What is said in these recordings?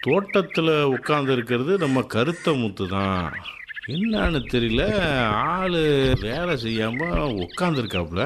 தோட்டத்தில் உட்கார்ந்து இருக்கிறது நம்ம கருத்த முத்து தான் என்னன்னு தெரியல ஆள் வேலை செய்யாமல் உட்காந்துருக்காப்புல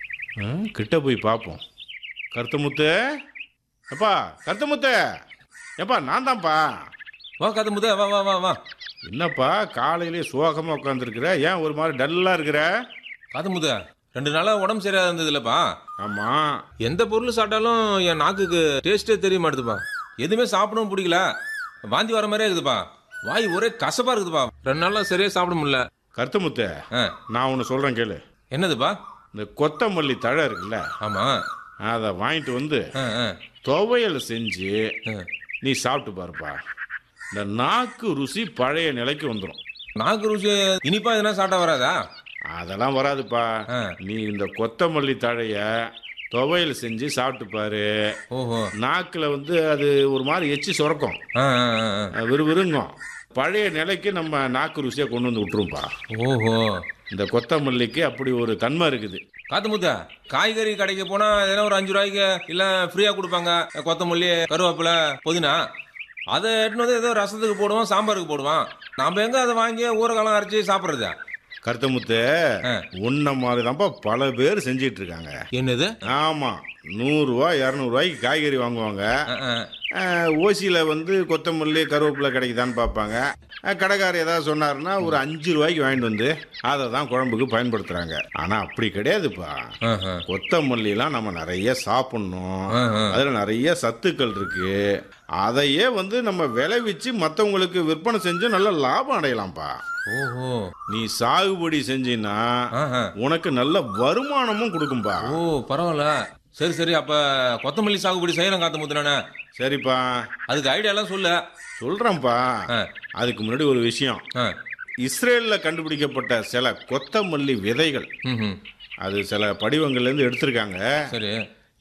கிட்ட போய் பார்ப்போம் கருத்த முத்து எப்பா கருத்த முத்து எப்பா நான் தான்ப்பா வா கதை முத வா வா வா வா என்னப்பா காலையிலே சோகமாக உட்காந்துருக்குற ஏன் ஒரு மாதிரி டல்லாக இருக்கிற கதை முத ரெண்டு நாளா உடம்பு சரியா இருந்தது இல்லப்பா ஆமாம் எந்த பொருள் சாப்பிட்டாலும் என் நாக்குக்கு டேஸ்டே தெரிய மாட்டுதுப்பா எதுவுமே சாப்பிடவும் பிடிக்கல வாந்தி வர மாதிரியே இருக்குதுப்பா வாய் ஒரே கசப்பா இருக்குதுப்பா ரெண்டு நாளா சரியா சாப்பிட முடியல கருத்த முத்து ஆ, நான் ஒன்று சொல்கிறேன் கேளு என்னதுப்பா இந்த கொத்தமல்லி தழை இருக்குல்ல ஆமா அதை வாங்கிட்டு வந்து ஆ, ஆ, துவையல் செஞ்சு ஆ. நீ சாப்பிட்டு பாருப்பா இந்த நாக்கு ருசி பழைய நிலைக்கு வந்துடும் நாக்கு ருசி இனிப்பா எதுனா சாப்பிட்டா வராதா அதெல்லாம் வராதுப்பா ஆ. நீ இந்த கொத்தமல்லி தழைய துவையல் செஞ்சு சாப்பிட்டு பாரு ஓஹோ நாக்கில் வந்து அது ஒரு மாதிரி எச்சி சுரக்கும் ஆ, ஆ, ஆ, ஆ. அது விறுவிறுங்கும் பழைய நிலைக்கு நம்ம நாக்கு ருசியை கொண்டு வந்து விட்டுரும்பா ஓஹோ இந்த கொத்தமல்லிக்கு அப்படி ஒரு தன்மை இருக்குது காத்து முத்தா காய்கறி கடைக்கு போனா எதனா ஒரு அஞ்சு ரூபாய்க்கு இல்ல ஃப்ரீயா கொடுப்பாங்க கொத்தமல்லி கருவேப்பிலை புதினா அதை எடுத்துன்னு வந்து ஏதோ ரசத்துக்கு போடுவான் சாம்பாருக்கு போடுவான் நாம எங்க அதை வாங்கி ஊறகாலம் அரைச்சி சாப்பிடுறது கருத்தமுத்து ஆ. உன்ன மாதிரி தான்ப்பா பல பேர் செஞ்சிட்டு இருக்காங்க என்னது ஆமாம் நூறுரூவா இரநூறுவாய்க்கு காய்கறி வாங்குவாங்க ஆ, ஆ. ஓசியில் வந்து கொத்தமல்லி கருவேப்பிலை கிடைக்குதான்னு பார்ப்பாங்க அஹ், கடைக்காரர் ஏதாவது சொன்னாருன்னா ஒரு அஞ்சு ரூபாய்க்கு வாங்கிட்டு வந்து அதை தான் குழம்புக்கு பயன்படுத்துகிறாங்க ஆனால் அப்படி கிடையாதுப்பா ஆஹா. கொத்தமல்லிலாம் நம்ம நிறைய சாப்பிட்ணும் ஆஹா. அதில் நிறைய சத்துக்கள் இருக்கு அதையே வந்து நம்ம விளைவிச்சு மற்றவங்களுக்கு விற்பனை செஞ்சு நல்ல லாபம் அடையலாம்ப்பா ஓஹோ நீ சாகுபடி செஞ்சின்னா ஆஹா. உனக்கு நல்ல வருமானமும் கொடுக்கும்பா ஓ பரவாயில்ல சரி சரி அப்ப கொத்தமல்லி சாகுபடி செய்யலாம் காத்து முத்துனானே சரிப்பா அதுக்கு ஐடியா எல்லாம் சொல்லு சொல்றேன்ப்பா ஆ. அதுக்கு முன்னாடி ஒரு விஷயம் ஆ. இஸ்ரேல்ல கண்டுபிடிக்கப்பட்ட சில கொத்தமல்லி விதைகள் ம்ஹும். அது சில படிவங்கள்ல இருந்து எடுத்திருக்காங்க சரி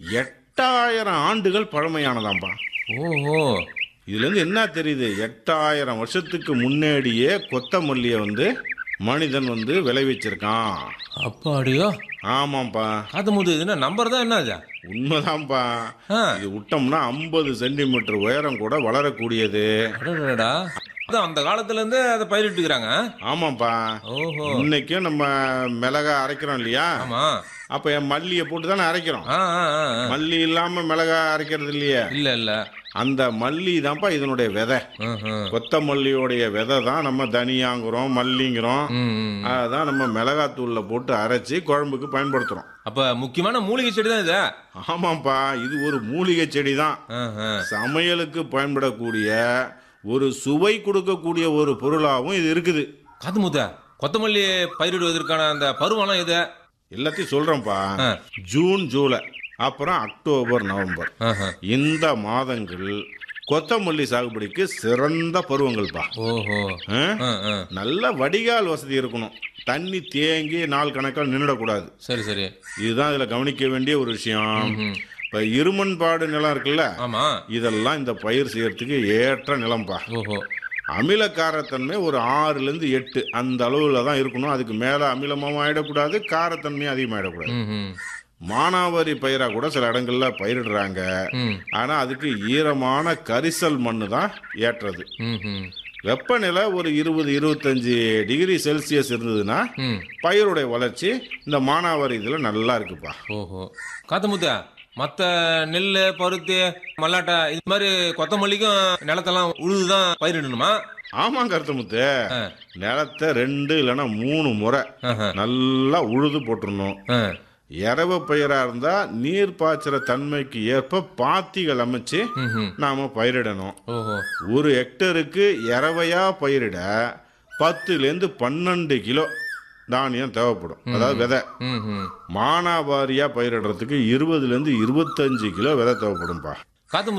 எட்டாயிரம் ஆண்டுகள் பழமையானதாம்பா ஓஹோ இதுல இருந்து என்ன தெரியுது எட்டாயிரம் வருஷத்துக்கு முன்னாடியே கொத்தமல்லியை வந்து மனிதன் வந்து விளைவிச்சிருக்கான் அப்பாடியோ ஆமாப்பா காத்து முத்து இது என்ன நம்பர் தான் என்ன அது உண்மைதான்ப்பா ஆ. இது விட்டோம்னா ஐம்பது சென்டிமீட்டர் உயரம் கூட வளரக்கூடியது அடடடா. அதான் அந்த காலத்துல இருந்து அதை பயிரிட்டுக்கிறாங்க ஆமாப்பா ஓஹோ இன்னைக்கும் நம்ம மிளகா அரைக்கிறோம் இல்லையா ஆமா அப்ப என் மல்லியை போட்டு தானே அரைக்கிறோம் ஆ, ஆ, ஆ, ஆ. மல்லி இல்லாம மிளகா அரைக்கிறது இல்லையே இல்ல இல்ல அந்த மல்லி தான்ப்பா இதனுடைய விதை ம்ஹும். கொத்தமல்லியோடைய விதை தான் நம்ம தனியாங்கிறோம் மல்லிங்கிறோம் ம், ம். அதான் நம்ம மிளகாத்தூள்ல போட்டு அரைச்சி குழம்புக்கு பயன்படுத்துறோம் அப்ப முக்கியமான மூலிகை செடி தான் இது ஆமாப்பா இது ஒரு மூலிகை செடி தான் ஆஹா. சமையலுக்கு பயன்படக்கூடிய ஒரு சுவை கொடுக்கக்கூடிய ஒரு பொருளாகவும் இது இருக்குது காத்து முத்த கொத்தமல்லி பயிரிடுவதற்கான அந்த பருவம்லாம் இது எல்லாத்தையும் சொல்றேன்ப்பா ஆ. ஜூன் ஜூலை அப்புறம் அக்டோபர் நவம்பர் ஆஹா. இந்த மாதங்கள் கொத்தமல்லி சாகுபடிக்கு சிறந்த பருவங்கள்ப்பா ஓஹோ ஆ? ஆ, ஆ. நல்ல வடிகால் வசதி இருக்கணும் தண்ணி தேங்கி நாள் கணக்கால் நின்றுடக்கூடாது சரி சரி இதுதான் இதில் கவனிக்க வேண்டிய ஒரு விஷயம் ம்ஹும். இப்போ இருமண்பாடு நிலம் இருக்குல்ல ஆமா இதெல்லாம் இந்த பயிர் செய்யறதுக்கு ஏற்ற நிலம்பா ஓஹோ அமிலக்காரத்தன்மை ஒரு ஆறுலேருந்து எட்டு அந்த அளவில் தான் இருக்கணும் அதுக்கு மேலே அமிலமாகவும் ஆயிடக்கூடாது காரத்தன்மையும் அதிகமாகிடக்கூடாது ம், ம். மானாவாரி பயிராக கூட சில இடங்கள்ல பயிரிடுறாங்க ம், ஆனால் அதுக்கு ஈரமான கரிசல் மண்ணு தான் ஏற்றது ம், ம். வெப்பநிலை ஒரு இருபது இருபத்தஞ்சி டிகிரி செல்சியஸ் இருந்ததுன்னா ம். பயிருடைய வளர்ச்சி இந்த மானாவாரி இதில் நல்லா இருக்குப்பா ஓஹோ காத்து முத்த மத்த நெல் பருத்தி மல்லாட்டை இது மாதிரி கொத்தமல்லிக்கும் நிலத்தெல்லாம் உழுதுதான் பயிரிடணுமா ஆமாங்க கருத்தமுத்து ஆ. நிலத்தை ரெண்டு இல்லைன்னா மூணு முறை ஆஹா. நல்லா உழுது போட்டுறணும் ஆ. இரவு பயிராக இருந்தால் நீர் பாய்ச்சுற தன்மைக்கு ஏற்ப பாத்திகள் அமைச்சு ம்ஹும். நாம் பயிரிடணும் ஓஹோ ஒரு ஹெக்டருக்கு இரவையா பயிரிட பத்துலேருந்து பன்னெண்டு கிலோ தானியம் தேவைப்படும் அதாவது விதை ம் ம் மானாவாரியா பயிரிடுறதுக்கு இருபதுலேருந்து இருபத்தஞ்சு கிலோ விதை தேவைப்படும்பா காத்து